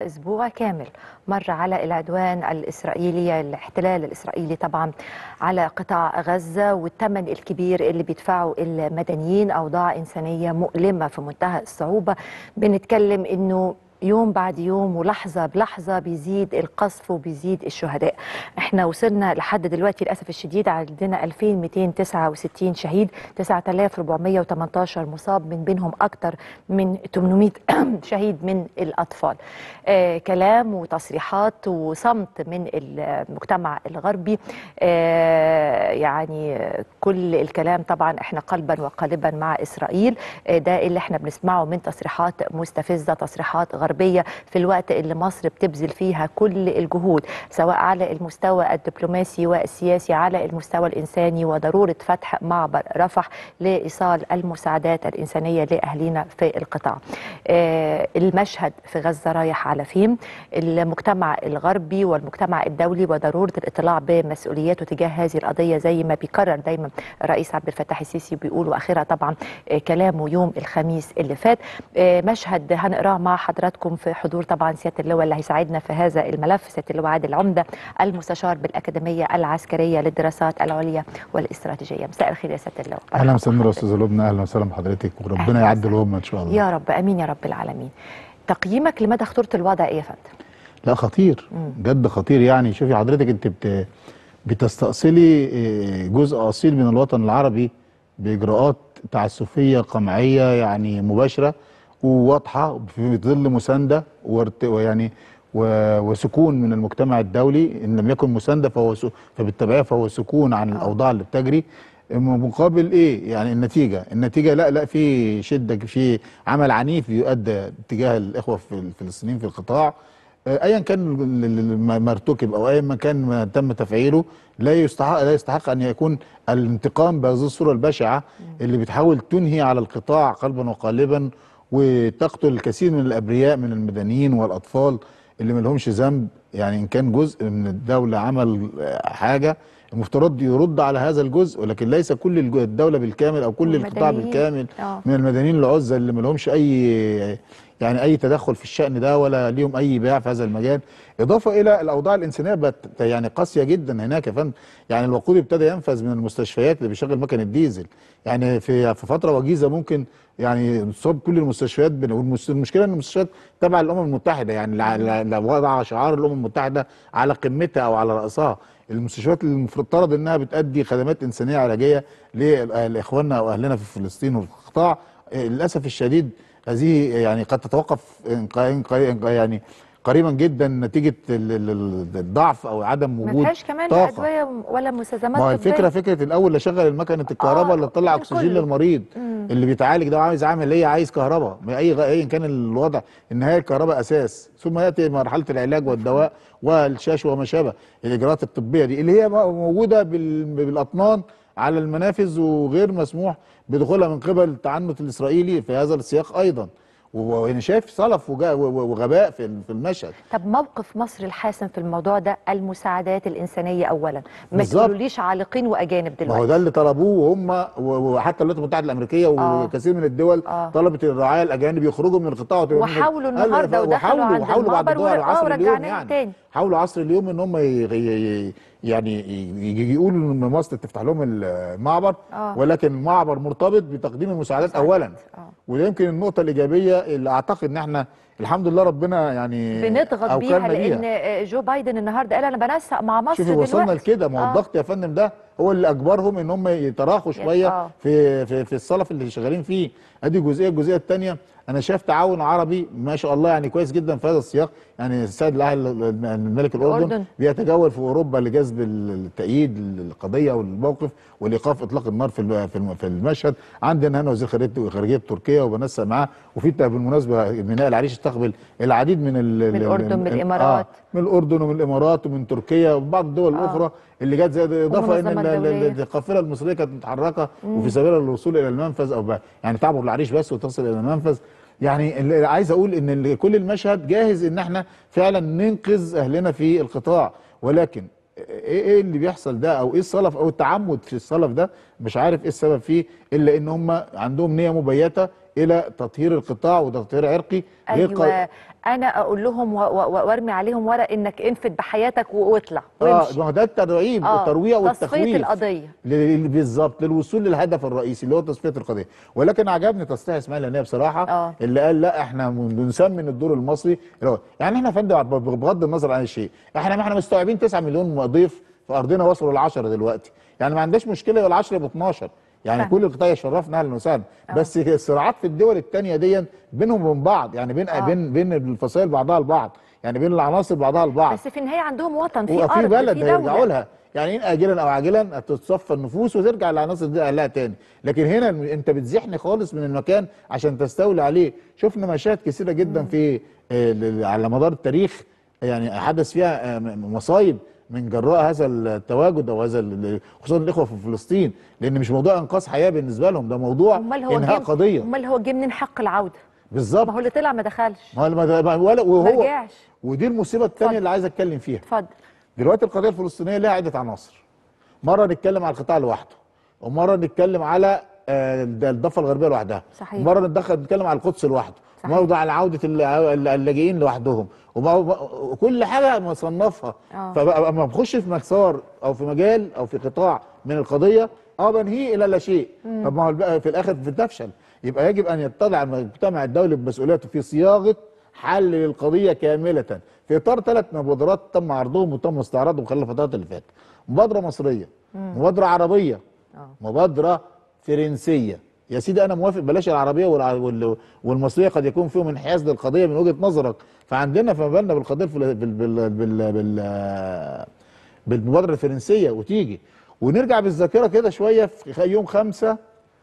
أسبوع كامل مر على العدوان الإسرائيلي الاحتلال الإسرائيلي طبعا على قطاع غزة والثمن الكبير اللي بيدفعه المدنيين أوضاع إنسانية مؤلمة في منتهى الصعوبة بنتكلم إنه يوم بعد يوم ولحظة بلحظة بيزيد القصف وبيزيد الشهداء احنا وصلنا لحد دلوقتي للأسف الشديد عندنا 2269 شهيد 9418 مصاب من بينهم أكثر من 800 شهيد من الأطفال آه كلام وتصريحات وصمت من المجتمع الغربي آه يعني كل الكلام طبعا احنا قلبا وقالبا مع إسرائيل آه ده اللي احنا بنسمعه من تصريحات مستفزة تصريحات غربية الغربية في الوقت اللي مصر بتبذل فيها كل الجهود سواء على المستوى الدبلوماسي والسياسي على المستوى الإنساني وضرورة فتح معبر رفح لإيصال المساعدات الإنسانية لأهلنا في القطاع آه المشهد في غزة رايح على فين المجتمع الغربي والمجتمع الدولي وضرورة الاطلاع بمسؤولياته تجاه هذه القضية زي ما بيكرر دايما الرئيس عبد الفتاح السيسي بيقول وآخرها طبعا آه كلامه يوم الخميس اللي فات آه مشهد هنقراه مع حضراتكم حضراتكم في حضور طبعا سياده اللواء اللي هيساعدنا في هذا الملف سياده اللواء عادل عمده المستشار بالاكاديميه العسكريه للدراسات العليا والاستراتيجيه مساء الخير يا سياده اللواء اهلا وسهلا استاذ لبنى اهلا وسهلا بحضرتك وربنا يعدل الامه ان شاء الله يا رب امين يا رب العالمين تقييمك لمدى خطوره الوضع ايه يا فندم لا خطير جد خطير يعني شوفي حضرتك انت بت بتستأصلي جزء اصيل من الوطن العربي باجراءات تعسفيه قمعيه يعني مباشره وواضحه في ظل مسانده ويعني وسكون من المجتمع الدولي ان لم يكن مسانده فهو فبالتبعيه فهو سكون عن الاوضاع اللي بتجري مقابل ايه يعني النتيجه النتيجه لا لا في شده في عمل عنيف يؤدى تجاه الاخوه الفلسطينيين في القطاع ايا كان ما ارتكب او ايا ما كان ما تم تفعيله لا يستحق لا يستحق ان يكون الانتقام بهذه الصوره البشعه اللي بتحاول تنهي على القطاع قلبا وقالبا وتقتل الكثير من الابرياء من المدنيين والاطفال اللي ما لهمش ذنب يعني ان كان جزء من الدوله عمل حاجه المفترض يرد على هذا الجزء ولكن ليس كل الدوله بالكامل او كل القطاع بالكامل أوه. من المدنيين العزة اللي ما لهمش اي يعني اي تدخل في الشان ده ولا ليهم اي باع في هذا المجال اضافه الى الاوضاع الانسانيه بقت يعني قاسيه جدا هناك يا فندم يعني الوقود ابتدى ينفذ من المستشفيات اللي بيشغل مكن الديزل يعني في في فتره وجيزه ممكن يعني تصاب كل المستشفيات والمشكله ان المستشفيات تبع الامم المتحده يعني لو وضع شعار الامم المتحده على قمتها او على راسها المستشفيات اللي المفترض انها بتادي خدمات انسانيه علاجيه لاخواننا واهلنا في فلسطين وفي القطاع للاسف الشديد هذه يعني قد تتوقف يعني قريبا جدا نتيجه الضعف او عدم وجود ما كمان لا ادويه ولا مستلزمات ما الفكره فكره الاول اشغل المكنه الكهرباء آه اللي تطلع اكسجين للمريض مم. اللي بيتعالج ده عايز عامل ايه عايز كهرباء اي ايا كان الوضع النهايه الكهرباء اساس ثم ياتي مرحله العلاج والدواء والشاش وما شابه الاجراءات الطبيه دي اللي هي موجوده بالاطنان على المنافذ وغير مسموح بدخولها من قبل التعنت الاسرائيلي في هذا السياق ايضا وانا شايف صلف وغباء في المشهد طب موقف مصر الحاسم في الموضوع ده المساعدات الانسانيه اولا ما تقولوليش عالقين واجانب دلوقتي ما هو ده اللي طلبوه وهم وحتى الولايات المتحده الامريكيه وكثير من الدول آه. طلبت الرعايا الاجانب يخرجوا من القطاع وحاولوا النهارده ودخلوا عند وحاولوا بعد الظهر عصر اليوم يعني تاني. حاولوا عصر اليوم ان هم يعني يجي يقولوا ان مصر تفتح لهم المعبر آه. ولكن المعبر مرتبط بتقديم المساعدات اولا آه. وده يمكن النقطه الايجابيه اللي اعتقد ان احنا الحمد لله ربنا يعني بنضغط بيها لان جو بايدن النهارده قال انا بنسق مع مصر شوفي وصلنا لكده ما هو آه. الضغط يا فندم ده هو اللي اجبرهم ان هم يتراخوا شويه آه. في في في الصلف اللي شغالين فيه ادي جزئيه الجزئيه الثانيه انا شايف تعاون عربي ما شاء الله يعني كويس جدا في هذا السياق يعني السيد الاهلي الملك الاردن, الأردن بيتجول في اوروبا لجذب التأييد للقضيه والموقف والايقاف اطلاق النار في في المشهد عندنا هنا وزير خارجيه تركيا وبنسق معاه وفي بالمناسبه ميناء العريش استقبل العديد من من الاردن من الامارات آه من الاردن ومن الامارات ومن تركيا وبعض الدول آه. الاخرى اللي جت زي اضافه ان القافله المصريه كانت متحركه وفي سبيلها للوصول الى المنفذ او يعني تعبر العريش بس وتصل الى المنفذ يعني اللي عايز اقول ان كل المشهد جاهز ان احنا فعلا ننقذ اهلنا في القطاع ولكن ايه ايه اللي بيحصل ده او ايه الصلف او التعمد في الصلف ده مش عارف ايه السبب فيه الا ان هم عندهم نيه مبيته الى تطهير القطاع وتطهير عرقي غير ق- ايوه انا اقول لهم و- و- وارمي عليهم ورق انك انفد بحياتك و- واطلع اه وامشي ما هو ده الترعيب آه، والترويع تصفية والتخويف القضية. لل- بالظبط للوصول للهدف الرئيسي اللي هو تصفيه القضيه ولكن عجبني تصريح اسماعيل هنيه بصراحه آه. اللي قال لا احنا من- بنسمن الدور المصري اللي هو يعني احنا يا فندم بغض النظر عن الشيء احنا ما احنا مستوعبين 9 مليون ضيف في ارضنا وصلوا ل 10 دلوقتي يعني ما عندناش مشكله يبقى ال 10 يبقى 12 يعني فاهم. كل القطاع يشرفنا اهلا وسهلا بس الصراعات في الدول الثانيه دي بينهم وبين بعض يعني بين آه. بين بين الفصائل بعضها البعض يعني بين العناصر بعضها البعض بس في النهايه عندهم وطن في وفي ارض بلد في هيرجعوا دولة. لها يعني إن اجلا او عاجلا هتتصفى النفوس وترجع العناصر دي اهلها تاني لكن هنا الم- انت بتزحني خالص من المكان عشان تستولي عليه شفنا مشاهد كثيره جدا في آه، ل- على مدار التاريخ يعني حدث فيها آه، م- مصايب من جراء هذا التواجد او هذا ال- خصوصا الاخوه في فلسطين لان مش موضوع انقاذ حياه بالنسبه لهم ده موضوع امال هو انهاء جه قضيه امال هو جه منين حق العوده بالظبط ما هو اللي طلع ما دخلش ما هو- ما- ما- ولا ما وهو رجعش ودي المصيبه الثانيه اتفضل. اللي عايز اتكلم فيها اتفضل دلوقتي القضيه الفلسطينيه لها عده عناصر مره نتكلم على القطاع لوحده ومره نتكلم على آه، الضفه الغربيه لوحدها صحيح. ومره نتدخل نتكلم على القدس لوحده صحيح. ومره على عوده الل- الل- اللاجئين لوحدهم وما- كل حاجه مصنفها آه. فبقى اما بخش في مسار او في مجال او في قطاع من القضيه اه بنهيه الى لا شيء طب ما هو بقى في الاخر بتفشل يبقى يجب ان يطلع المجتمع الدولي بمسؤولياته في صياغه حل للقضيه كامله في اطار ثلاث مبادرات تم عرضهم وتم استعراضهم خلال الفترات اللي فاتت مبادره مصريه مبادره عربيه آه. مبادره فرنسيه يا سيدي انا موافق بلاش العربيه والع- وال- والمصريه قد يكون فيهم انحياز للقضيه من وجهه نظرك فعندنا فما بالنا بالقضيه الفل- بال بال بال بال بالمبادره الفرنسيه وتيجي ونرجع بالذاكره كده شويه في خ- يوم خمسة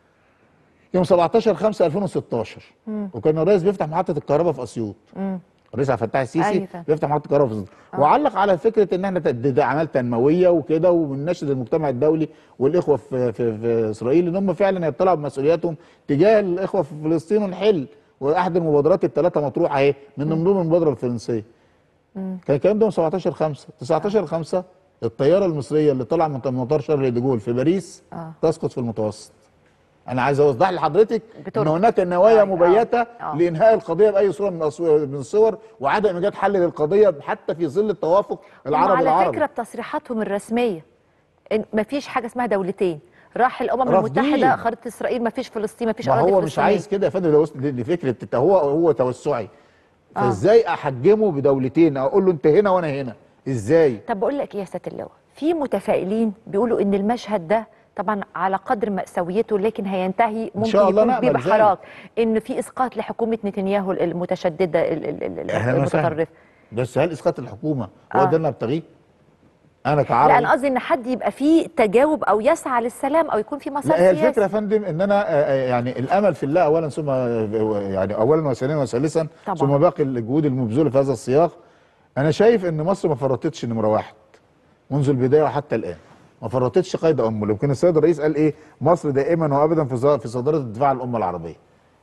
يوم 17 5 2016 وكان الرئيس بيفتح محطه الكهرباء في اسيوط الرئيس عبد الفتاح السيسي أيوة فعلا. بيفتح محطه الكهرباء في اسيوط وعلق على فكره ان احنا تد- ده اعمال تنمويه وكده وبنناشد المجتمع الدولي والاخوه في في, في اسرائيل ان هم فعلا يطلعوا بمسؤولياتهم تجاه الاخوه في فلسطين ونحل واحد المبادرات الثلاثه مطروحه اهي من ضمنهم المبادره الفرنسيه كان الكلام ده يوم 17 5 19 5 الطياره المصريه اللي طالعه من مطار شارل ديجول في باريس آه. تسقط في المتوسط انا عايز اوضح لحضرتك ان بتربط. هناك نوايا آه، مبيته آه، آه. لانهاء القضيه باي صوره من الصور- من الصور وعدم ايجاد حل للقضيه حتى في ظل التوافق العربي على العربي فكره بتصريحاتهم الرسميه ان ما فيش حاجه اسمها دولتين راح الامم رافضين. المتحده خريطه اسرائيل ما فيش فلسطين ما فيش ما اراضي هو مش فلسطينية. عايز كده يا فندم ده وصل لفكره الت- هو هو توسعي فازاي احجمه بدولتين اقول له انت هنا وانا هنا ازاي طب بقول لك ايه يا سياده اللواء في متفائلين بيقولوا ان المشهد ده طبعا على قدر مأساويته لكن هينتهي ممكن شاء الله يكون نأمل بيه ذلك. بحراك ان في اسقاط لحكومه نتنياهو المتشدده ال- ال- ال- اهلا وسهلا المتطرفه بس هل اسقاط الحكومه هو آه. ده اللي انا ببتغيه انا كعربي لا انا قصدي ان حد يبقى فيه تجاوب او يسعى للسلام او يكون في مسار لا هي سياسي الفكره يا فندم ان انا آه، آه، يعني الامل في الله اولا ثم آه، يعني اولا وثانيا وثالثا طبعا. ثم باقي الجهود المبذوله في هذا السياق انا شايف ان مصر ما فرطتش نمره واحد منذ البدايه وحتى الان ما فرطتش قيد امه يمكن السيد الرئيس قال ايه مصر دائما وابدا في ص- في صداره الدفاع عن الامه العربيه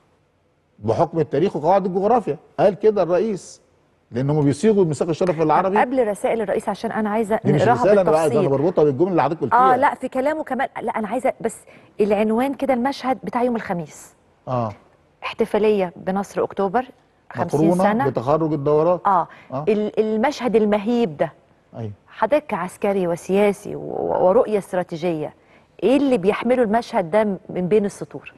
بحكم التاريخ وقواعد الجغرافيا قال كده الرئيس لانهم بيصيغوا ميثاق الشرف العربي قبل رسائل الرئيس عشان انا عايزه دي مش نقراها رساله انا بقى ده انا بالتفصيل بربطها بالجمله اللي حضرتك قلتيها اه لا في كلامه كمان لا انا عايزه بس العنوان كده المشهد بتاع يوم الخميس اه احتفاليه بنصر اكتوبر 50 مقرونه سنه بتخرج الدورات اه, آه. ال- المشهد المهيب ده ايوه حضرتك كعسكري وسياسي و- ورؤيه استراتيجيه ايه اللي بيحمله المشهد ده من بين السطور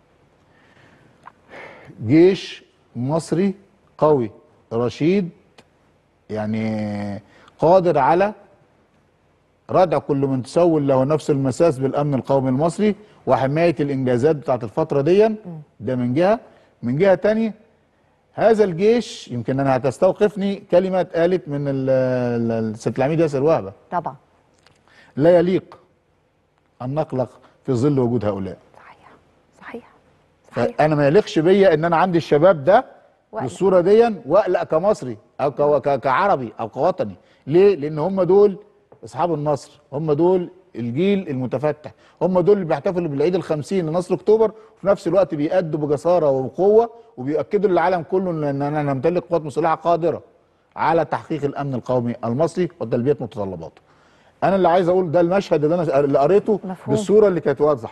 جيش مصري قوي رشيد يعني قادر على ردع كل من تسول له نفس المساس بالامن القومي المصري وحمايه الانجازات بتاعت الفتره دي ده من جهه من جهه تانية هذا الجيش يمكن انا هتستوقفني كلمه اتقالت من ال- ال- الست العميد ياسر وهبه طبعا لا يليق ان نقلق في ظل وجود هؤلاء صحيح صحيح صحيح فانا ما يليقش بيا ان انا عندي الشباب ده وأقلق. بالصوره دي واقلق كمصري او ك- ك- كعربي او كوطني ليه لان هم دول اصحاب النصر هم دول الجيل المتفتح هم دول اللي بيحتفلوا بالعيد الخمسين لنصر اكتوبر وفي نفس الوقت بيأدوا بجساره وبقوه وبيأكدوا للعالم كله ان انا نمتلك قوات مسلحه قادره على تحقيق الامن القومي المصري وتلبيه متطلباته. انا اللي عايز اقول ده المشهد اللي انا اللي قريته مفهوم. بالصوره اللي كانت واضحه دي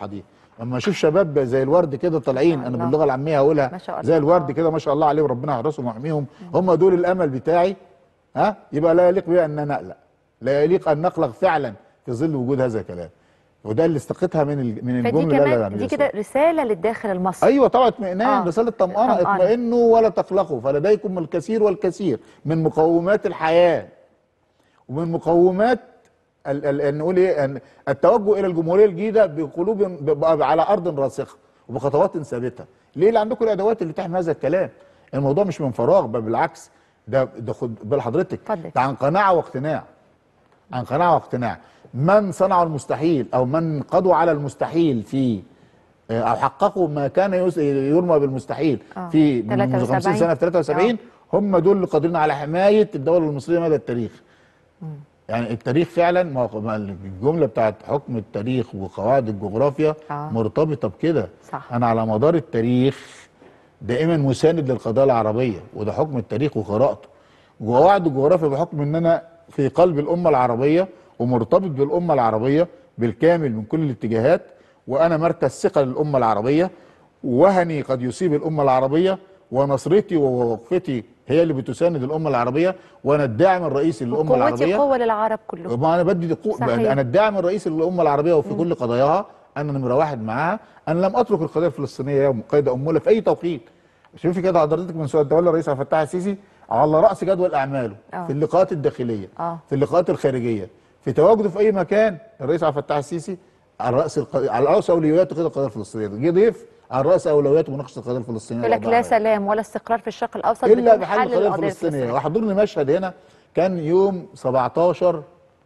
اما اشوف شباب زي الورد كده طالعين ما شاء انا الله. باللغه العاميه هقولها ما شاء الله. زي الورد كده ما شاء الله عليهم ربنا يحرسهم ويحميهم هم دول الامل بتاعي ها يبقى لا يليق بي ان نقلق لا يليق ان نقلق فعلا في ظل وجود هذا الكلام وده اللي استقيتها من ال- من فدي الجمله اللي كمان دي كده رساله للداخل المصري ايوه طبعا اطمئنان آه. رساله طمانه طمأنة. اطمئنوا ولا تقلقوا فلديكم الكثير والكثير من مقومات الحياه ومن مقومات ال- ال- ال- نقول ايه أن التوجه الى الجمهوريه الجديده بقلوب ب- ب- على ارض راسخه وبخطوات ثابته ليه اللي عندكم الادوات اللي تحمي هذا الكلام الموضوع مش من فراغ بل بالعكس ده ده خد بال حضرتك اتفضل. ده عن قناعه واقتناع عن قناعه واقتناع من صنعوا المستحيل او من قضوا على المستحيل في او حققوا ما كان يس- يرمى بالمستحيل آه. في من منذ 50 73. سنه في 73 آه. هم دول اللي قادرين على حمايه الدوله المصريه مدى التاريخ يعني التاريخ فعلا ما هو- ما الجمله بتاعت حكم التاريخ وقواعد الجغرافيا آه. مرتبطه بكده صح. انا على مدار التاريخ دائما مساند للقضايا العربيه وده حكم التاريخ وقراءته وقواعد الجغرافيا بحكم ان انا في قلب الامه العربيه ومرتبط بالامه العربيه بالكامل من كل الاتجاهات وانا مركز ثقه للامه العربيه وهني قد يصيب الامه العربيه ونصرتي ووقفتي هي اللي بتساند الامه العربيه وانا الداعم الرئيسي للامه قوتي العربيه قوه للعرب كلهم ما انا بدي قو... صحيح. انا الداعم الرئيسي للامه العربيه وفي كل قضاياها انا نمره واحد معاها انا لم اترك القضيه الفلسطينيه يوم قيد اموله في اي توقيت شوفي كده حضرتك من سؤال تولى الرئيس عبد الفتاح السيسي على راس جدول اعماله آه. في اللقاءات الداخليه آه. في اللقاءات الخارجيه في تواجده في اي مكان الرئيس عبد الفتاح السيسي على راس الق... على راس اولوياته كده القضيه الفلسطينيه جه ضيف على راس اولوياته مناقشه القضيه الفلسطينيه يقول لك لا ووضعها. سلام ولا استقرار في الشرق الاوسط الا بدون بحل حل القضيه الفلسطينيه وحضرني مشهد هنا كان يوم 17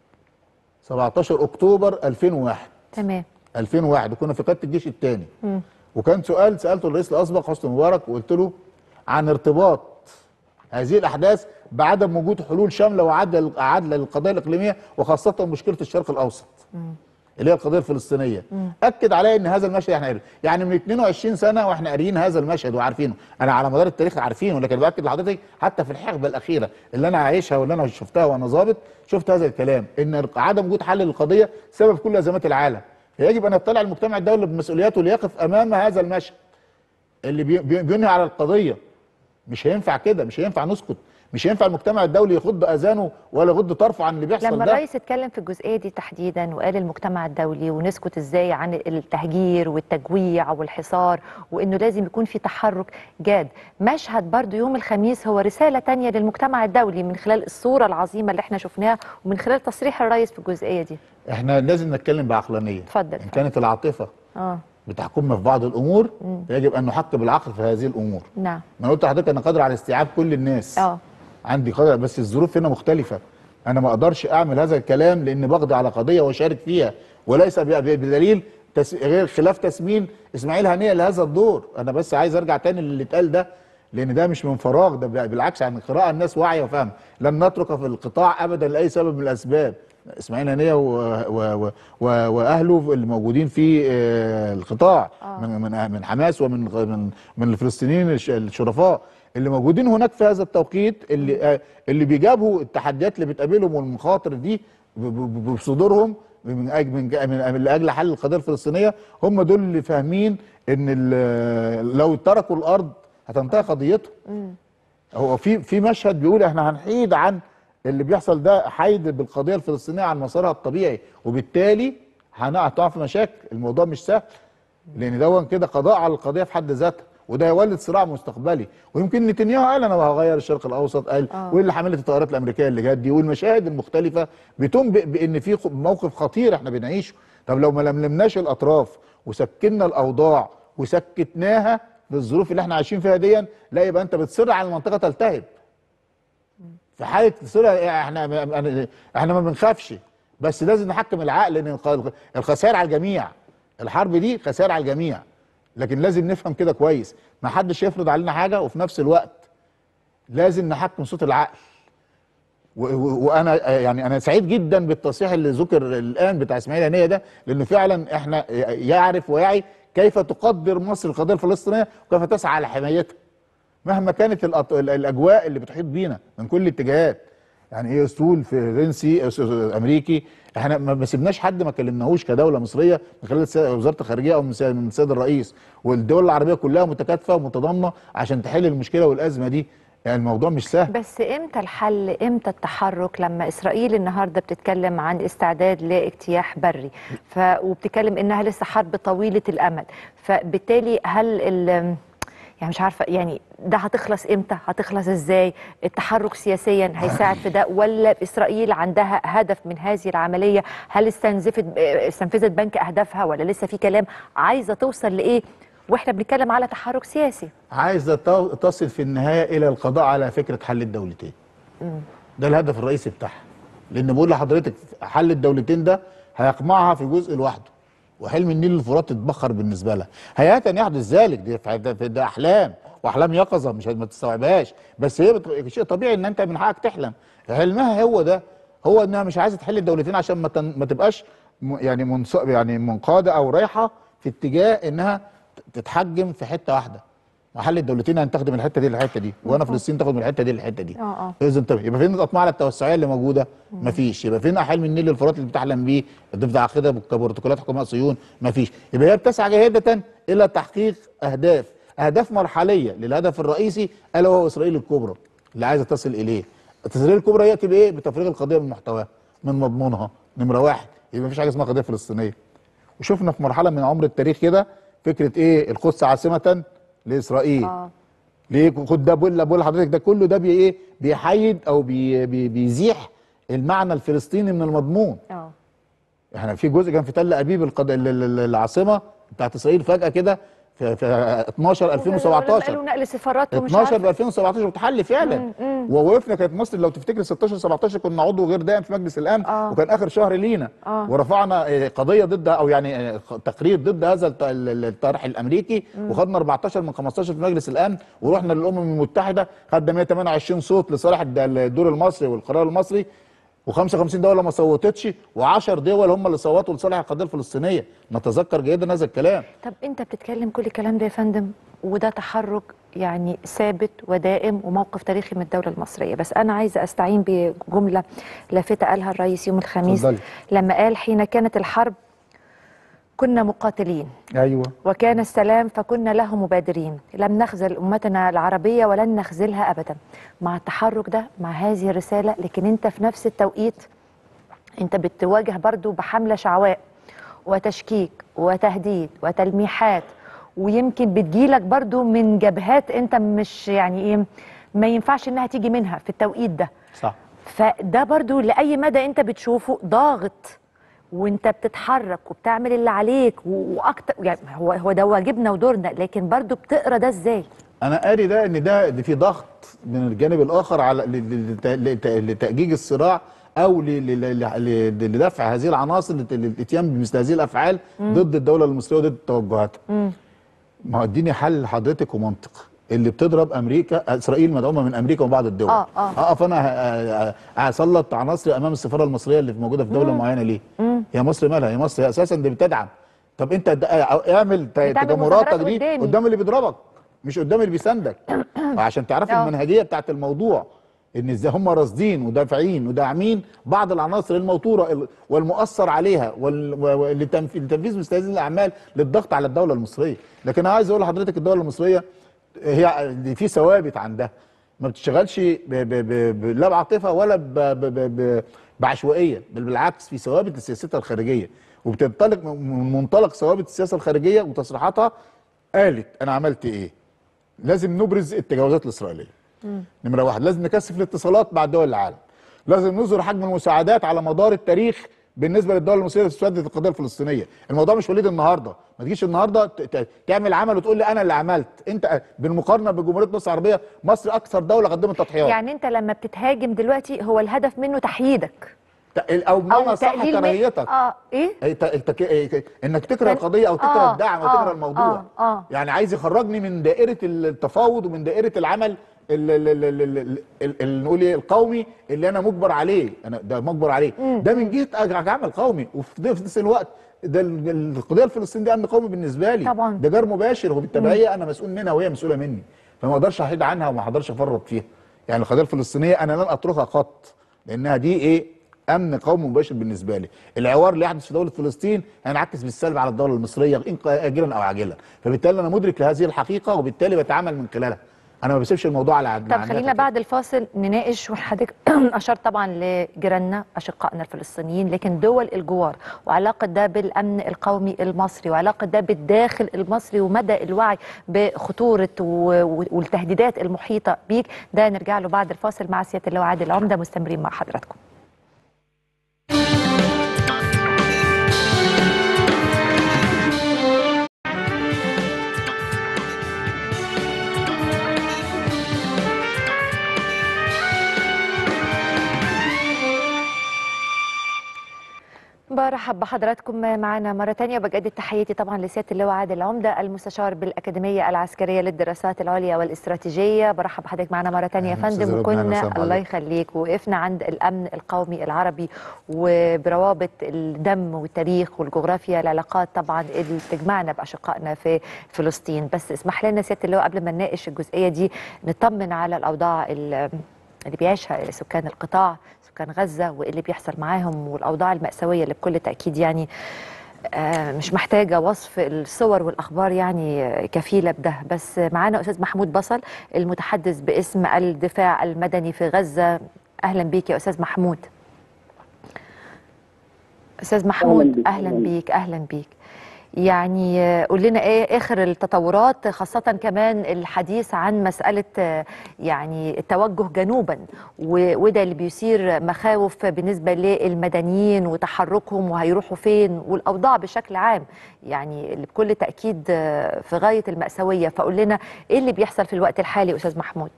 17 اكتوبر 2001 تمام 2001 وكنا في قياده الجيش الثاني وكان سؤال سالته الرئيس الاسبق حسني مبارك وقلت له عن ارتباط هذه الاحداث بعدم وجود حلول شامله وعادله عادله للقضايا الاقليميه وخاصه مشكله الشرق الاوسط اللي هي القضيه الفلسطينيه اكد عليا ان هذا المشهد احنا قاريين يعني من 22 سنه واحنا قاريين هذا المشهد وعارفينه انا على مدار التاريخ عارفينه لكن باكد لحضرتك حتى في الحقبه الاخيره اللي انا عايشها واللي انا شفتها وانا ظابط شفت هذا الكلام ان عدم وجود حل للقضيه سبب كل ازمات العالم يجب ان يطلع المجتمع الدولي بمسؤولياته ليقف امام هذا المشهد اللي بي- بي- بينهي على القضيه مش هينفع كده مش هينفع نسكت مش هينفع المجتمع الدولي يخض اذانه ولا يغض طرفه عن اللي بيحصل لما ده الرئيس اتكلم في الجزئيه دي تحديدا وقال المجتمع الدولي ونسكت ازاي عن التهجير والتجويع والحصار وانه لازم يكون في تحرك جاد مشهد برضو يوم الخميس هو رساله تانية للمجتمع الدولي من خلال الصوره العظيمه اللي احنا شفناها ومن خلال تصريح الرئيس في الجزئيه دي احنا لازم نتكلم بعقلانيه اتفضل، ان اتفضل. كانت العاطفه اه بتحكمنا في بعض الامور يجب ان نحكم بالعقل في هذه الامور نعم ما أنا قلت لحضرتك انا قادر على استيعاب كل الناس اه عندي قدر بس الظروف هنا مختلفه انا ما اقدرش اعمل هذا الكلام لان بقضي على قضيه واشارك فيها وليس ب- ب- بدليل تس... غير خلاف تسمين اسماعيل هنيه لهذا الدور انا بس عايز ارجع تاني للي اتقال ده لان ده مش من فراغ ده ب- بالعكس عن قراءه الناس واعيه وفاهمه لن نترك في القطاع ابدا لاي سبب من الاسباب اسماعيل هنيه و... و... و... واهله اللي موجودين في آه، القطاع آه. من من من حماس ومن من من الفلسطينيين الش- الشرفاء اللي موجودين هناك في هذا التوقيت اللي آه، اللي بيجابهوا التحديات اللي بتقابلهم والمخاطر دي ب- ب- بصدورهم من اجل من من من لاجل حل القضيه الفلسطينيه هم دول اللي فاهمين ان ال- لو تركوا الارض هتنتهي قضيتهم هو في في مشهد بيقول احنا هنحيد عن اللي بيحصل ده حيد بالقضيه الفلسطينيه عن مسارها الطبيعي وبالتالي هنقع في مشاكل الموضوع مش سهل لان دون كده قضاء على القضيه في حد ذاتها وده هيولد صراع مستقبلي ويمكن نتنياهو قال انا هغير الشرق الاوسط قال آه. واللي حملت الطائرات الامريكيه اللي جت دي والمشاهد المختلفه بتنبئ بان في خ- موقف خطير احنا بنعيشه طب لو ما لملمناش الاطراف وسكنا الاوضاع وسكتناها بالظروف اللي احنا عايشين فيها دي لا يبقى انت بتصر على المنطقه تلتهب في حاله صلة احنا احنا ما بنخافش بس لازم نحكم العقل لان الق- الخسائر على الجميع الحرب دي خسائر على الجميع لكن لازم نفهم كده كويس ما حدش يفرض علينا حاجه وفي نفس الوقت لازم نحكم صوت العقل و- و- وانا يعني انا سعيد جدا بالتصريح اللي ذكر الان بتاع اسماعيل هنيه ده لانه فعلا احنا يعرف ويعي كيف تقدر مصر القضيه الفلسطينيه وكيف تسعى لحمايتها مهما كانت الأط... ال- الاجواء اللي بتحيط بينا من كل الاتجاهات يعني ايه اسطول فرنسي أس- أس- امريكي احنا ما ما سيبناش حد ما كلمناهوش كدوله مصريه من خلال السيادة- وزاره الخارجيه او من سيا- من السيد الرئيس والدول العربيه كلها متكاتفه ومتضامنه عشان تحل المشكله والازمه دي يعني الموضوع مش سهل بس امتى الحل امتى التحرك لما اسرائيل النهارده بتتكلم عن استعداد لاجتياح بري ف وبتتكلم انها لسه حرب طويله الامد فبالتالي هل ال يعني مش عارفه يعني ده هتخلص امتى هتخلص ازاي التحرك سياسيا هيساعد في ده ولا اسرائيل عندها هدف من هذه العمليه هل استنزفت استنفذت بنك اهدافها ولا لسه في كلام عايزه توصل لايه واحنا بنتكلم على تحرك سياسي عايزه تو- تصل في النهايه الى القضاء على فكره حل الدولتين ده الهدف الرئيسي بتاعها لان بقول لحضرتك حل الدولتين ده هيقمعها في جزء لوحده وحلم النيل الفرات تتبخر بالنسبه لها هيئه يحدث ذلك دي, ده, ده احلام واحلام يقظه مش ما تستوعبهاش بس هي بت... شيء طبيعي ان انت من حقك تحلم حلمها هو ده هو انها مش عايزه تحل الدولتين عشان ما, تن... ما تبقاش م... يعني منص... يعني منقاده او رايحه في اتجاه انها تتحجم في حته واحده محل الدولتين يعني تاخد من الحته دي للحته دي وانا فلسطين تاخد من الحته دي للحته دي اه اه اذا انت يبقى فين الاطماع التوسعيه اللي موجوده؟ مفيش يبقى فين حلم النيل الفرات اللي بتحلم بيه ضفدع عقيده كبروتوكولات حكماء صهيون؟ مفيش يبقى هي بتسعى جاهده الى تحقيق اهداف اهداف مرحليه للهدف الرئيسي الا وهو اسرائيل الكبرى اللي عايزه تصل اليه اسرائيل الكبرى ياتي بايه؟ بتفريغ القضيه من محتواها من مضمونها نمره واحد يبقى مفيش حاجه اسمها قضيه فلسطينيه وشفنا في مرحله من عمر التاريخ كده فكره ايه القدس عاصمه لاسرائيل اه ليه خد ده بقول بقول لحضرتك ده كله ده بي ايه بيحيد او بي بي بيزيح المعنى الفلسطيني من المضمون اه احنا في جزء كان في تل ابيب القد... ال- ال- ال- العاصمه بتاعت اسرائيل فجاه كده في, في 12 قالوا 2017 نقل سفارات ومش 12 ب عارفه 2017 وتحل فعلا ووقفنا كانت مصر لو تفتكر 16 17 كنا عضو غير دائم في مجلس الامن آه. وكان اخر شهر لينا آه. ورفعنا آه، قضيه ضد او يعني آه، تقرير ضد هذا الط- ال- ال- الطرح الامريكي وخدنا 14 من 15 في مجلس الامن ورحنا للامم المتحده خدنا 128 صوت لصالح الد- الدور المصري والقرار المصري و55 دوله ما صوتتش و10 دول هم اللي صوتوا لصالح القضيه الفلسطينيه نتذكر جيدا هذا الكلام طب انت بتتكلم كل الكلام ده يا فندم وده تحرك يعني ثابت ودائم وموقف تاريخي من الدوله المصريه بس انا عايزه استعين بجمله لافته قالها الرئيس يوم الخميس اتفضلي. لما قال حين كانت الحرب كنا مقاتلين ايوه وكان السلام فكنا له مبادرين لم نخذل أمتنا العربية ولن نخذلها أبدا مع التحرك ده مع هذه الرسالة لكن أنت في نفس التوقيت أنت بتواجه برضو بحملة شعواء وتشكيك وتهديد وتلميحات ويمكن بتجيلك برضو من جبهات أنت مش يعني إيه ما ينفعش إنها تيجي منها في التوقيت ده صح فده برضو لأي مدى أنت بتشوفه ضاغط وانت بتتحرك وبتعمل اللي عليك و- واكتر يعني هو هو ده واجبنا ودورنا لكن برضو بتقرا ده ازاي انا قاري ده ان ده ده في ضغط من الجانب الاخر على ل- ل- لت- لت- لتاجيج الصراع او ل- ل- ل- ل- لدفع هذه العناصر لت- للاتيان بمثل هذه الافعال ضد الدوله المصريه وضد توجهاتها ما هو اديني حل لحضرتك ومنطق اللي بتضرب امريكا اسرائيل مدعومه من امريكا وبعض الدول آه، آه. اقف انا ه- ه- هسلط عناصري امام السفاره المصريه اللي موجوده في دوله معينه ليه؟ هي مصر مالها؟ هي مصر هي اساسا دي بتدعم طب انت د- اعمل ت- بتعمل تجمهراتك مظاهرات دي قدامي. قدام اللي بيضربك مش قدام اللي بيساندك عشان تعرفي آه. المنهجيه بتاعت الموضوع ان ازاي هم راصدين ودافعين وداعمين بعض العناصر الموتوره ال- والمؤثر عليها وال- و- و- لتنف- لتنفيذ مثل هذه الاعمال للضغط على الدوله المصريه لكن انا عايز اقول لحضرتك الدوله المصريه هي دي في ثوابت عندها ما بتشتغلش ب- ب- ب- ب- لا بعاطفه ولا ب- ب- ب- ب- بعشوائيه بل بالعكس في ثوابت لسياستها الخارجيه وبتنطلق من منطلق ثوابت السياسه الخارجيه وتصريحاتها قالت انا عملت ايه لازم نبرز التجاوزات الاسرائيليه نمره واحد لازم نكثف الاتصالات مع دول العالم لازم نظهر حجم المساعدات على مدار التاريخ بالنسبه للدول المصريه اللي تسدد القضيه الفلسطينيه الموضوع مش وليد النهارده ما تجيش النهارده ت- ت- تعمل عمل وتقول لي انا اللي عملت انت بالمقارنه بجمهوريه مصر العربيه مصر اكثر دوله قدمت تضحيات يعني انت لما بتتهاجم دلوقتي هو الهدف منه تحييدك ت- او بمعنى صح تقليل من- كراهيتك اه ايه أي ت- التك... إيه، انك تكره كان- القضيه او تكره آه، الدعم او آه، تكره الموضوع آه، آه. يعني عايز يخرجني من دائره التفاوض ومن دائره العمل ال- ال- ال- ال- ال- ال- ال- نقول ايه القومي اللي انا مجبر عليه انا ده مجبر عليه ده من جهه أج- عمل قومي وفي في نفس الوقت ده ال- ال- القضيه الفلسطينيه دي امن قومي بالنسبه لي طبعاً. ده جار مباشر وبالتبعيه انا مسؤول منها وهي مسؤوله مني فما اقدرش احيد عنها وما اقدرش افرط فيها يعني القضيه الفلسطينيه انا لن اتركها قط لانها دي ايه امن قومي مباشر بالنسبه لي العوار اللي يحدث في دوله فلسطين هينعكس بالسلب على الدوله المصريه إن اجلا او عاجلا فبالتالي انا مدرك لهذه الحقيقه وبالتالي بتعامل من خلالها انا ما بسيبش الموضوع على طب خلينا بعد الفاصل نناقش وحضرتك اشرت طبعا لجيراننا اشقائنا الفلسطينيين لكن دول الجوار وعلاقه ده بالامن القومي المصري وعلاقه ده بالداخل المصري ومدى الوعي بخطوره و- والتهديدات المحيطه بيك ده نرجع له بعد الفاصل مع سياده اللواء عادل عمده مستمرين مع حضراتكم برحب بحضراتكم معنا مرة تانية بجدد تحياتي طبعا لسيادة اللواء عادل عمدة المستشار بالأكاديمية العسكرية للدراسات العليا والاستراتيجية برحب بحضرتك معنا مرة تانية يا أهلاً أستاذ فندم ربنا، أهلاً وكنا وسهلاً الله بحضرتك. يخليك وقفنا عند الأمن القومي العربي وبروابط الدم والتاريخ والجغرافيا العلاقات طبعا اللي تجمعنا بأشقائنا في فلسطين بس اسمح لنا سيادة اللواء قبل ما نناقش الجزئية دي نطمن على الأوضاع ال- اللي بيعيشها سكان القطاع سكان غزة وإيه اللي بيحصل معاهم والأوضاع المأساوية اللي بكل تأكيد يعني آه، مش محتاجة وصف الصور والأخبار يعني آه، كفيلة بده بس معانا أستاذ محمود بصل المتحدث باسم الدفاع المدني في غزة أهلا بيك يا أستاذ محمود أستاذ محمود بيك، أهلا أهلاً. بيك أهلا بيك يعني آه، قول لنا ايه اخر التطورات خاصة كمان الحديث عن مسألة آه، يعني التوجه جنوبا و- وده اللي بيثير مخاوف بالنسبة للمدنيين وتحركهم وهيروحوا فين والأوضاع بشكل عام يعني اللي بكل تأكيد آه، في غاية المأساوية فقول لنا ايه اللي بيحصل في الوقت الحالي أستاذ محمود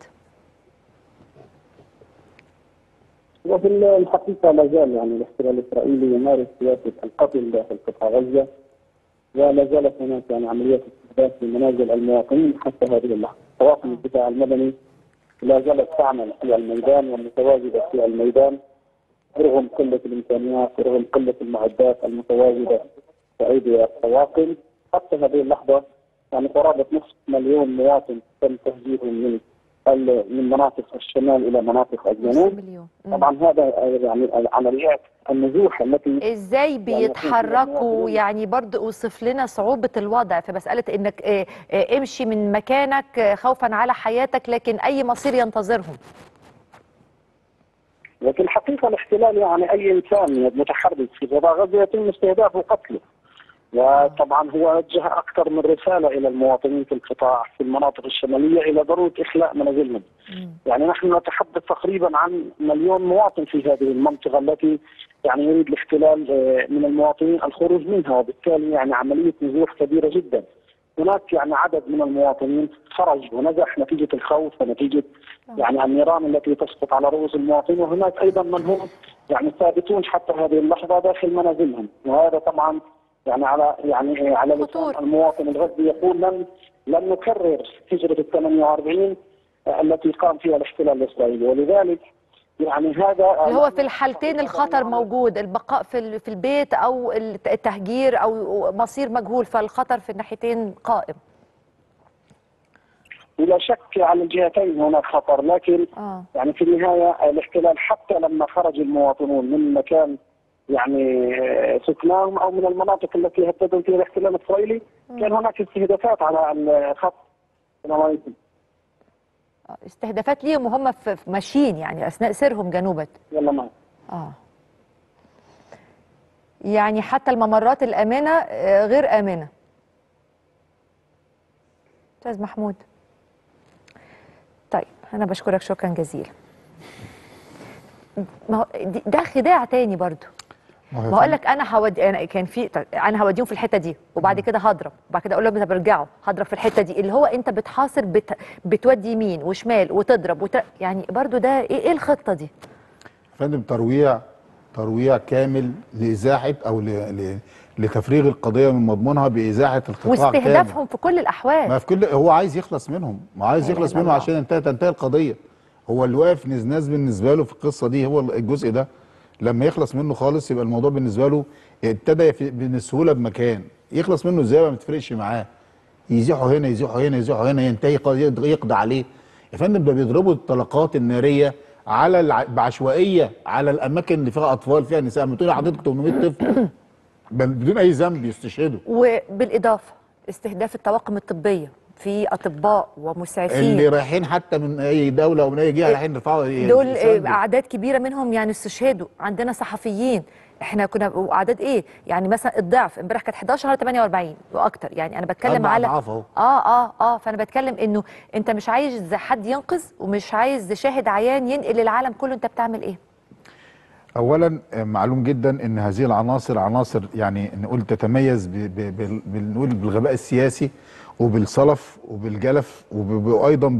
وفي الحقيقة لا زال يعني الاحتلال الإسرائيلي يمارس سياسة القتل داخل قطاع غزة ولا زالت هناك يعني عمليات استهداف لمنازل المواطنين حتى هذه اللحظة طواقم الدفاع المدني لا زالت تعمل في الميدان ومتواجدة في الميدان رغم قلة الإمكانيات ورغم قلة المعدات المتواجدة في أيدي الطواقم حتى هذه اللحظة يعني قرابة نصف مليون مواطن تم تهجيرهم من ال- من مناطق الشمال إلى مناطق نص الجنوب مليون مم. طبعا هذا يعني عمليات النزوح التي ازاي بيتحركوا يعني برضه اوصف لنا صعوبة الوضع في مسألة انك آه، آه، امشي من مكانك آه، خوفا على حياتك لكن اي مصير ينتظرهم وفي الحقيقه الاحتلال يعني اي انسان متحرك في قطاع غزه يتم استهدافه وقتله. وطبعا هو وجه اكثر من رساله الى المواطنين في القطاع في المناطق الشماليه الى ضروره اخلاء منازلهم. يعني نحن نتحدث تقريبا عن مليون مواطن في هذه المنطقه التي يعني يريد الاحتلال آه، من المواطنين الخروج منها وبالتالي يعني عمليه نزوح كبيره جدا. هناك يعني عدد من المواطنين خرج ونزح نتيجه الخوف ونتيجه يعني النيران التي تسقط على رؤوس المواطنين وهناك ايضا من هم يعني ثابتون حتى هذه اللحظه داخل منازلهم وهذا طبعا يعني على يعني على خطور. لسان المواطن الغزي يقول لن لن نكرر هجره ال 48 التي قام فيها الاحتلال الاسرائيلي ولذلك يعني هذا اللي هو في الحالتين الخطر موجود البقاء في ال- في البيت او الت- التهجير او مصير مجهول فالخطر في الناحيتين قائم بلا شك على الجهتين هناك خطر لكن اه يعني في النهايه الاحتلال حتى لما خرج المواطنون من مكان يعني آه، سكناهم او من المناطق التي هددهم فيها الاحتلال الاسرائيلي كان هناك استهدافات على الخط السلام عليكم آه. استهدافات ليهم وهم في في ماشيين يعني اثناء سيرهم جنوبا يلا معي اه يعني حتى الممرات الآمنة آه، غير آمنة أستاذ محمود طيب أنا بشكرك شكرا جزيلا ما هو دي- ده خداع تاني برضو ما هقول لك انا هودي انا كان في طيب انا هوديهم في الحته دي وبعد كده هضرب وبعد كده اقول لهم طب ارجعوا هضرب في الحته دي اللي هو انت بتحاصر بت... بتودي يمين وشمال وتضرب وت... يعني برضو ده ايه, إيه الخطه دي فندم ترويع ترويع كامل لازاحه او ل... ل... لتفريغ القضيه من مضمونها بازاحه القطاع كامل واستهدافهم في كل الاحوال ما في كل هو عايز يخلص منهم ما عايز لا يخلص إله إلا منهم الله. عشان ينتهي تنتهي القضيه هو اللي واقف نزناز بالنسبه له في القصه دي هو الجزء ده لما يخلص منه خالص يبقى الموضوع بالنسبه له ابتدى يف- بالسهوله بمكان يخلص منه ازاي ما بتفرقش معاه يزيحوا هنا يزيحوا هنا يزيحوا هنا ينتهي قضية- يقضي عليه يا فندم ده بيضربوا الطلقات الناريه على الع... بعشوائيه على الاماكن اللي فيها اطفال فيها نساء ما تقولي حضرتك 800 طفل بل- بدون اي ذنب يستشهدوا وبالاضافه استهداف الطواقم الطبيه في اطباء ومسعفين اللي رايحين حتى من اي دوله ومن اي جهه رايحين يرفعوا دول يساندوا. آه، اعداد كبيره منهم يعني استشهدوا عندنا صحفيين احنا كنا واعداد ايه يعني مثلا الضعف امبارح كانت 11 على 48 واكتر يعني انا بتكلم أربع على أضعاف أهو. اه اه اه فانا بتكلم انه انت مش عايز حد ينقذ ومش عايز شاهد عيان ينقل للعالم كله انت بتعمل ايه اولا آه، معلوم جدا ان هذه العناصر عناصر يعني نقول تتميز ب- ب- بال- بنقول بالغباء السياسي وبالصلف وبالجلف وب- وايضا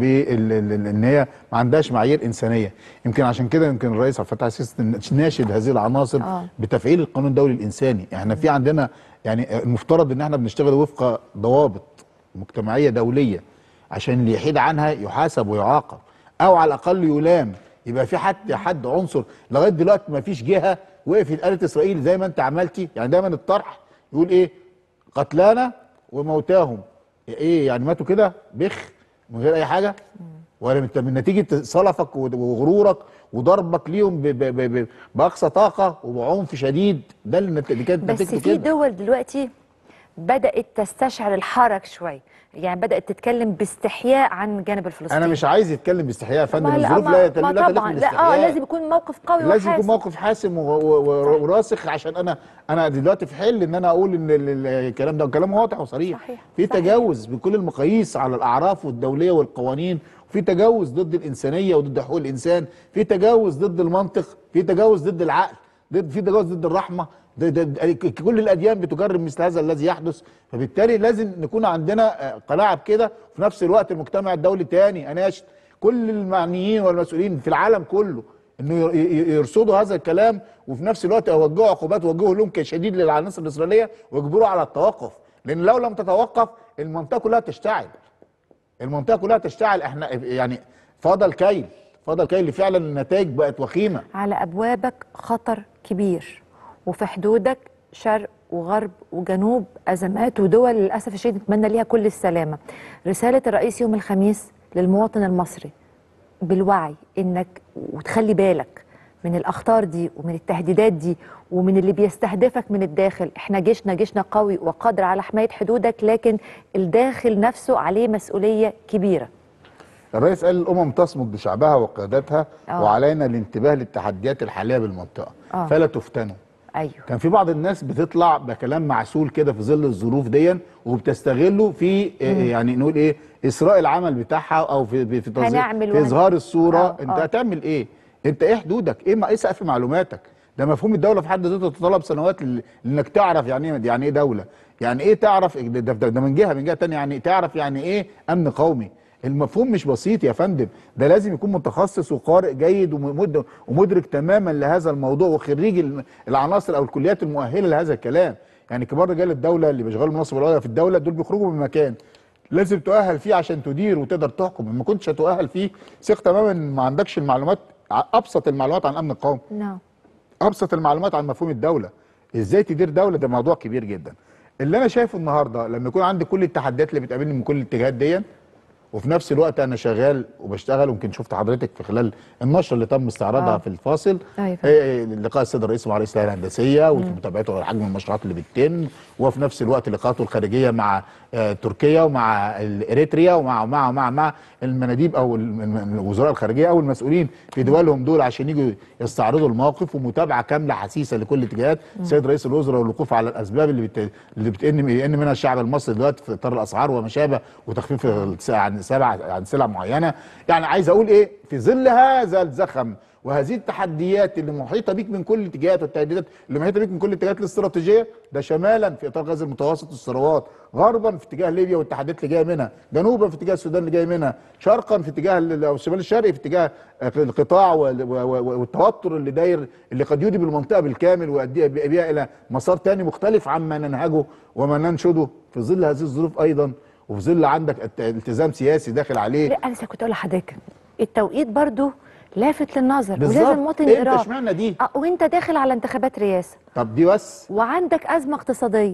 بان هي ما عندهاش معايير انسانيه يمكن عشان كده يمكن الرئيس عبد الفتاح السيسي ناشد هذه العناصر آه. بتفعيل القانون الدولي الانساني احنا في عندنا يعني المفترض ان احنا بنشتغل وفق ضوابط مجتمعيه دوليه عشان اللي يحيد عنها يحاسب ويعاقب او على الاقل يلام يبقى في حد حد عنصر لغايه دلوقتي ما فيش جهه وقفت قالت اسرائيل زي ما انت عملتي يعني دايما الطرح يقول ايه قتلانا وموتاهم ايه يعني ماتوا كده بخ من غير اي حاجه ولا من من نتيجه صلفك وغرورك وضربك ليهم ب- ب- ب- ب- باقصى طاقه وبعنف شديد ده اللي نت- اللي كانت بس نتيجته في كده دول دلوقتي بدات تستشعر الحرج شويه يعني بدات تتكلم باستحياء عن الجانب الفلسطيني انا مش عايز يتكلم باستحياء يا فندم ما لا- الظروف ما- لا يت- ما لا تليق طبعا لا اه بالاستحياء لازم يكون موقف قوي لازم يكون وحاسم. موقف حاسم و- و- و- وراسخ عشان انا انا دلوقتي في حل ان انا اقول ان ال- ال- الكلام ده كلام واضح وصريح صحيح، في صحيح. تجاوز بكل المقاييس على الاعراف والدوليه والقوانين وفي تجاوز ضد الانسانيه وضد حقوق الانسان في تجاوز ضد المنطق في تجاوز ضد العقل ضد في تجاوز ضد الرحمه ده ده ده كل الاديان بتجرب مثل هذا الذي يحدث فبالتالي لازم نكون عندنا آه، قناعه بكده وفي نفس الوقت المجتمع الدولي تاني اناشد كل المعنيين والمسؤولين في العالم كله انه ير- ي- يرصدوا هذا الكلام وفي نفس الوقت يوجهوا عقوبات ويوجهوا لهم كشديد للعناصر الاسرائيليه ويجبروا على التوقف لان لو لم تتوقف المنطقه كلها تشتعل المنطقه كلها تشتعل احنا يعني فضل كيل فضل كيل فعلا النتائج بقت وخيمه على ابوابك خطر كبير وفي حدودك شرق وغرب وجنوب ازمات ودول للاسف الشديد نتمنى ليها كل السلامه رساله الرئيس يوم الخميس للمواطن المصري بالوعي انك وتخلي بالك من الاخطار دي ومن التهديدات دي ومن اللي بيستهدفك من الداخل احنا جيشنا جيشنا قوي وقادر على حمايه حدودك لكن الداخل نفسه عليه مسؤوليه كبيره الرئيس قال الامم تصمد بشعبها وقيادتها آه. وعلينا الانتباه للتحديات الحاليه بالمنطقه آه. فلا تفتنوا ايوه كان في بعض الناس بتطلع بكلام معسول كده في ظل الظروف دي وبتستغله في إيه يعني نقول ايه اسراء العمل بتاعها او في في تظهير هنعمل في وهن- اظهار الصوره آه، انت آه. هتعمل ايه انت ايه حدودك ايه ما ايه سقف معلوماتك ده مفهوم الدوله في حد ذاته تتطلب سنوات ل- لانك تعرف يعني ايه يعني ايه دوله يعني ايه تعرف ده, ده, ده من جهه من جهه تانية يعني تعرف يعني ايه امن قومي المفهوم مش بسيط يا فندم ده لازم يكون متخصص وقارئ جيد ومد- ومدرك تماما لهذا الموضوع وخريج الم- العناصر او الكليات المؤهله لهذا الكلام يعني كبار رجال الدوله اللي بيشغلوا المناصب العليا في الدوله دول بيخرجوا من مكان لازم تؤهل فيه عشان تدير وتقدر تحكم ما كنتش هتؤهل فيه ثق تماما إن ما عندكش المعلومات ع- ابسط المعلومات عن امن القومي نعم ابسط المعلومات عن مفهوم الدوله ازاي تدير دوله ده موضوع كبير جدا اللي انا شايفه النهارده لما يكون عندي كل التحديات اللي بتقابلني من كل الاتجاهات دي وفي نفس الوقت انا شغال وبشتغل ويمكن شفت حضرتك في خلال النشره اللي تم استعراضها آه. في الفاصل أيوة. إيه، لقاء السيد الرئيس مع رئيس الهيئه الهندسيه ومتابعته على حجم المشروعات اللي بتتم وفي نفس الوقت لقاءاته الخارجيه مع آه، تركيا ومع ال- اريتريا ومع مع مع مع المناديب او الم- الم- الوزراء الخارجيه او المسؤولين في دولهم دول عشان يجوا يستعرضوا الموقف ومتابعه كامله حسيسه لكل الاتجاهات السيد رئيس الوزراء والوقوف على الاسباب اللي بت... اللي بتئن يئن منها الشعب المصري دلوقتي في اطار الاسعار وما شابه وتخفيف الس- عن سلع عن سلع معينه يعني عايز اقول ايه في ظل هذا الزخم وهذه التحديات اللي محيطه بيك من كل الاتجاهات والتهديدات اللي محيطه بيك من كل الاتجاهات الاستراتيجيه ده شمالا في اطار غزه المتوسط والثروات غربا في اتجاه ليبيا والتحديات اللي جايه منها جنوبا في اتجاه السودان اللي جاي منها شرقا في اتجاه ال- او الشمال الشرقي في اتجاه القطاع وال- و- و- والتوتر اللي داير اللي قد يودي بالمنطقه بالكامل ويؤدي بها الى مسار تاني مختلف عما ننهجه وما ننشده في ظل هذه الظروف ايضا وفي ظل عندك الت- التزام سياسي داخل عليه لا انا لسه كنت اقول لحضرتك التوقيت برضو لافت للنظر بالظبط. ولازم المواطن إمتى يقراه اشمعنى دي؟ آه، وانت داخل على انتخابات رئاسه طب دي بس وعندك ازمه اقتصاديه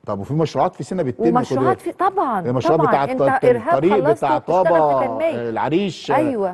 طب وفي مشروعات في سينا بتتم خد ومشروعات بالك. في طبعا المشروع طبعا بتاع انت الط- ارهاب الطريق خلصت بتاع وبتشتغل طابا في تنميه آه، العريش آه، أيوة.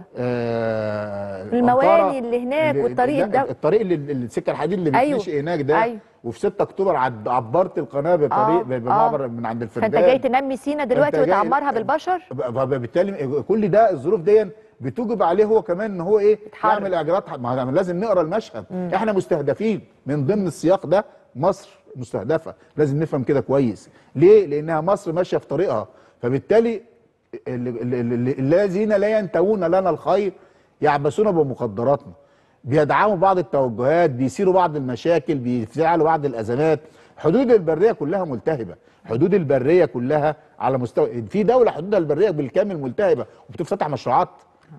آه المواني الأنطرة، اللي هناك اللي- والطريق لا، ده. الطريق اللي اللي- السكه الحديد اللي أيوة. بتمشي هناك ده أيوة. وفي 6 اكتوبر عد- عبرت القناه بطريق آه، بمعبر آه. من عند فانت الفردان جاي تنمي سينا دلوقتي فأنت جاي- وتعمرها بالبشر فبالتالي كل ده الظروف دي بتوجب عليه هو كمان ان هو ايه يتحرك. يعمل اجراءات ما هو لازم نقرا المشهد احنا مستهدفين من ضمن السياق ده مصر مستهدفه لازم نفهم كده كويس ليه لانها مصر ماشيه في طريقها فبالتالي ال- ال- ال- الذين لا ينتهون لنا الخير يعبثون بمقدراتنا بيدعموا بعض التوجهات بيثيروا بعض المشاكل بيفعلوا بعض الازمات حدود البريه كلها ملتهبه حدود البريه كلها على مستوى في دوله حدودها البريه بالكامل ملتهبه وبتفتح مشروعات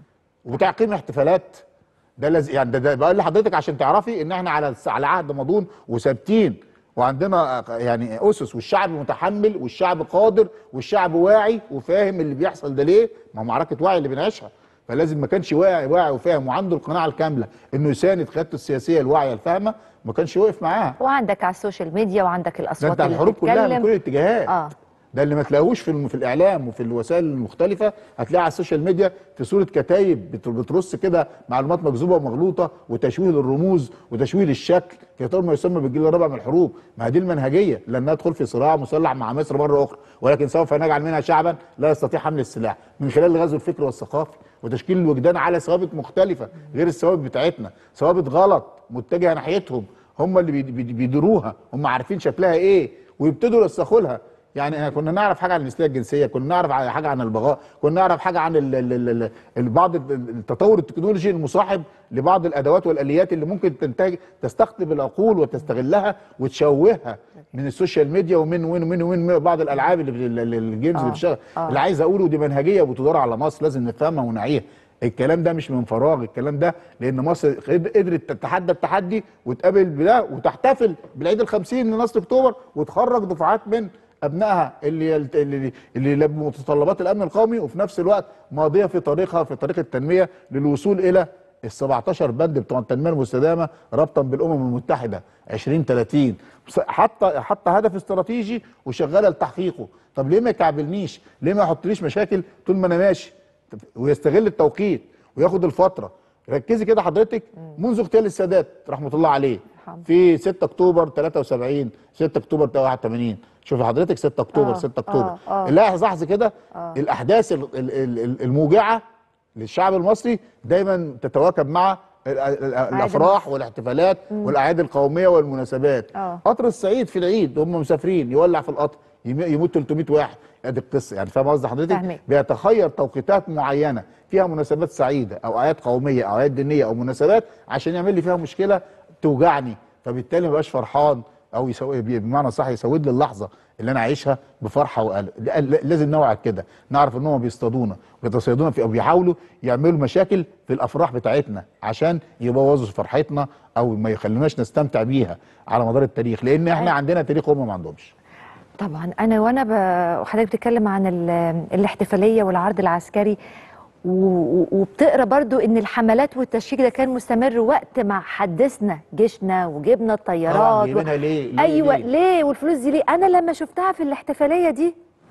وبتعقيم احتفالات ده لازم يعني ده, ده بقول لحضرتك عشان تعرفي ان احنا على على عهد مضون وثابتين وعندنا يعني اسس والشعب متحمل والشعب قادر والشعب واعي وفاهم اللي بيحصل ده ليه ما هو معركه وعي اللي بنعيشها فلازم ما كانش واعي واعي وفاهم وعنده القناعه الكامله انه يساند قيادته السياسيه الواعيه الفاهمه ما كانش وقف معاها وعندك على السوشيال ميديا وعندك ده الاصوات انت اللي الحروب كلها من بتتكلم. كل الاتجاهات اه ده اللي ما تلاقوش في الم- في الاعلام وفي الوسائل المختلفه هتلاقيه على السوشيال ميديا في صوره كتايب بت- بترص كده معلومات مكذوبه ومغلوطه وتشويه للرموز وتشويه للشكل في اطار ما يسمى بالجيل الرابع من الحروب ما هي دي المنهجيه لن ندخل في صراع مسلح مع مصر مره اخرى ولكن سوف نجعل منها شعبا لا يستطيع حمل السلاح من خلال الغزو الفكري والثقافي وتشكيل الوجدان على ثوابت مختلفه غير الثوابت بتاعتنا ثوابت غلط متجهه ناحيتهم هم اللي بيد- بيد- بيديروها هم عارفين شكلها ايه ويبتدوا يرسخوا لها يعني احنا كنا نعرف حاجه عن المثليه الجنسيه كنا نعرف ع- حاجه عن البغاء كنا نعرف حاجه عن ال ال ال ال بعض ال- ال- التطور التكنولوجي المصاحب لبعض الادوات والاليات اللي ممكن تنتج تستقطب العقول وتستغلها وتشوهها من السوشيال ميديا ومن وين ومن وين بعض الالعاب اللي ال- ال- الجيمز اللي آه، بتشتغل آه. اللي عايز اقوله دي منهجيه وبتدار على مصر لازم نفهمها ونعيها الكلام ده مش من فراغ الكلام ده لان مصر قد- قدرت تتحدى التحدي وتقابل بده وتحتفل بالعيد الخمسين لنصر اكتوبر وتخرج دفعات من ابنائها اللي اللي اللي لبوا متطلبات الامن القومي وفي نفس الوقت ماضيه في طريقها في طريق التنميه للوصول الى ال 17 بند بتوع التنميه المستدامه ربطا بالامم المتحده 2030 حط حط هدف استراتيجي وشغاله لتحقيقه طب ليه ما يكعبلنيش ليه ما يحطليش مشاكل طول ما انا ماشي ويستغل التوقيت وياخد الفتره ركزي كده حضرتك منذ اغتيال السادات رحمه الله عليه يرحمه. في 6 اكتوبر 73 6 اكتوبر 81 شوفي حضرتك 6 اكتوبر آه، 6 اكتوبر آه، آه. لا لحظه كده الاحداث ال- ال- ال- الموجعه للشعب المصري دايما تتواكب مع ال- ال- الافراح والاحتفالات والاعياد القوميه والمناسبات آه. قطر الصعيد في العيد هم مسافرين يولع في القطر يم- يموت 300 واحد ادي القصه يعني فاهم قصدي حضرتك فاهمك. بيتخير توقيتات معينه فيها مناسبات سعيده او اعياد قوميه او اعياد دينيه او مناسبات عشان يعمل لي فيها مشكله توجعني فبالتالي ما بقاش فرحان او يسوي بمعنى صح يسود لي اللحظه اللي انا عايشها بفرحه وقلق لا- لا- لازم نوعد كده نعرف ان هم بيصطادونا بيتصيدونا في او بيحاولوا يعملوا مشاكل في الافراح بتاعتنا عشان يبوظوا فرحتنا او ما يخلوناش نستمتع بيها على مدار التاريخ لان احنا أيوة. عندنا تاريخ هم ما عندهمش طبعا انا وانا ب... وحضرتك بتتكلم عن ال... الاحتفاليه والعرض العسكري و... و- وبتقرا برضو ان الحملات والتشييك ده كان مستمر وقت ما حدثنا جيشنا وجبنا طبعا الطيارات جايبينها ليه؟ ليه؟ ايوه ليه؟ ليه والفلوس دي ليه انا لما شفتها في الاحتفاليه دي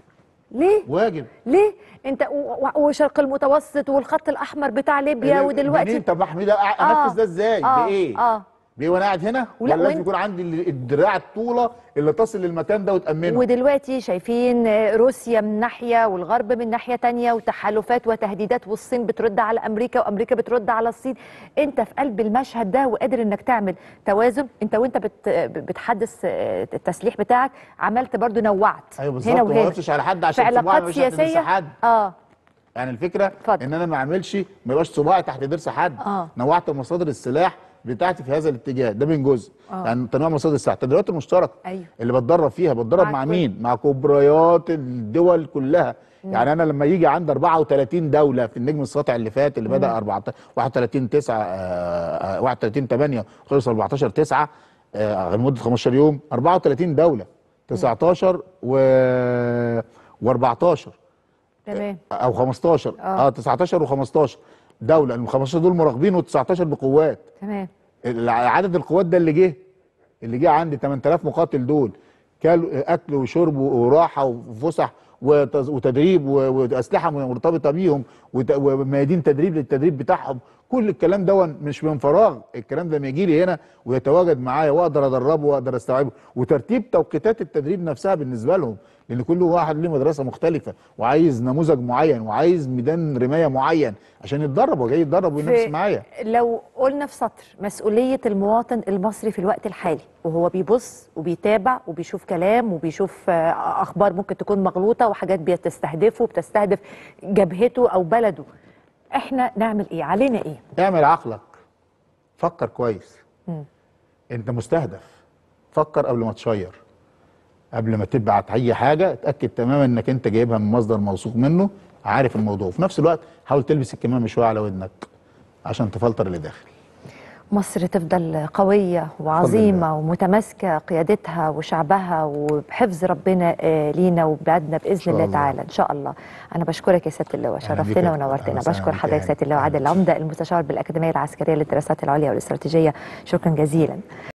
ليه واجب ليه انت و- و- وشرق المتوسط والخط الاحمر بتاع ليبيا ودلوقتي منين طب احمد انفذ ده ازاي آه، بايه اه بايه وانا قاعد هنا ولا ولا لازم وإنت- يكون عندي ال- الدراع الطوله اللي تصل للمكان ده وتامنه ودلوقتي شايفين روسيا من ناحية والغرب من ناحية تانية وتحالفات وتهديدات والصين بترد على أمريكا وأمريكا بترد على الصين أنت في قلب المشهد ده وقادر أنك تعمل توازن أنت وأنت بت بتحدث التسليح بتاعك عملت برضو نوعت ايوه بالظبط هنا ما وهنا وقفتش على حد في عشان صباعي علاقات ما يبقاش تحت ضرس سياسية حد اه يعني الفكره اتفضل. ان انا ما اعملش ما يبقاش صباعي تحت ضرس حد آه. نوعت مصادر السلاح بتاعتي في هذا الاتجاه ده من جزء آه. يعني تنويع مصادر السلاح التدريبات المشتركه أيوه. اللي بتدرب فيها بتدرب مع مع كل- مين مع كبريات الدول كلها يعني انا لما يجي عندي 34 دوله في النجم الساطع اللي فات اللي بدا 14 31 9 آه، آه، 31 8 خلص 14 9 آه، لمده 15 يوم 34 دوله 19 و و14 تمام او 15 آه. اه 19 و15 دوله ال 15 دول مراقبين و19 بقوات تمام ال- عدد القوات ده اللي جه اللي جه عندي 8000 مقاتل دول كل اكل وشرب وراحه وفسح وتز- وتدريب و- واسلحه مرتبطه بيهم وت- وميادين تدريب للتدريب بتاعهم كل الكلام ده مش من فراغ الكلام ده لما يجي لي هنا ويتواجد معايا واقدر ادربه واقدر استوعبه وترتيب توقيتات التدريب نفسها بالنسبه لهم لان كل واحد له مدرسه مختلفه وعايز نموذج معين وعايز ميدان رمايه معين عشان يتدرب وجاي يتدرب وينافس في- معايا لو قلنا في سطر مسؤولية المواطن المصري في الوقت الحالي وهو بيبص وبيتابع وبيشوف كلام وبيشوف آه، أخبار ممكن تكون مغلوطة وحاجات بتستهدفه بتستهدف جبهته أو بلده احنا نعمل ايه علينا ايه اعمل عقلك فكر كويس مم. انت مستهدف فكر قبل ما تشير قبل ما تبعت اي حاجه اتاكد تماما انك انت جايبها من مصدر موثوق منه عارف الموضوع وفي نفس الوقت حاول تلبس الكمامه شويه على ودنك عشان تفلتر اللي داخل مصر تفضل قوية وعظيمة ومتماسكة قيادتها وشعبها وبحفظ ربنا آه، لينا وبلادنا بإذن شاء الله الله. تعالى إن شاء الله أنا بشكرك يا سيادة اللواء أهلا بك شرفتنا يا- ونورتنا أهلا وسهلا بشكر بك حضرتك يا سيادة اللواء هاني. عادل العمدة المستشار بالأكاديمية العسكرية للدراسات العليا والاستراتيجية شكرا جزيلا